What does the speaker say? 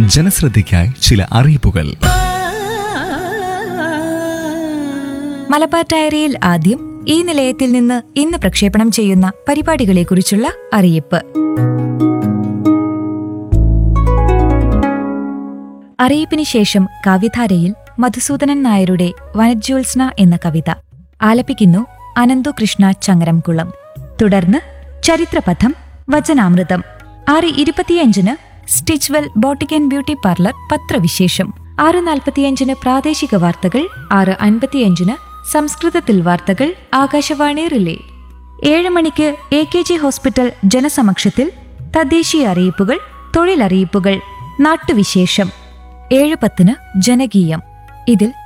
ജനശ്രദ്ധയ്ക്കായി ചില അറിയിപ്പുകൾ മലബാർ ഡയറിയിൽ ആദ്യം ഈ നിലയത്തിൽ നിന്ന് ഇന്ന് പ്രക്ഷേപണം ചെയ്യുന്ന പരിപാടികളെക്കുറിച്ചുള്ള അറിയിപ്പ് അറിയിപ്പിന് ശേഷം കവിധാരയിൽ മധുസൂദനൻ നായരുടെ വനജ്യോത്സ്ന എന്ന കവിത ആലപിക്കുന്നു അനന്തു കൃഷ്ണ ചങ്ങരംകുളം തുടർന്ന് ചരിത്രപഥം വചനാമൃതം ആറ് ഇരുപത്തിയഞ്ചിന് Stitchwell boutique and beauty parlour പത്രവിശേഷം ആറ് നാൽപ്പത്തിയഞ്ചിന് പ്രാദേശിക വാർത്തകൾ ആറ് അൻപത്തിയഞ്ചിന് സംസ്കൃതത്തിൽ വാർത്തകൾ ആകാശവാണി റിലേ ഏഴ് മണിക്ക് എ കെ ജി ഹോസ്പിറ്റൽ ജനസമക്ഷത്തിൽ തദ്ദേശീയ അറിയിപ്പുകൾ തൊഴിലറിയിപ്പുകൾ നാട്ടുവിശേഷം ഏഴ് പത്തിന് ജനകീയം ഇതിൽ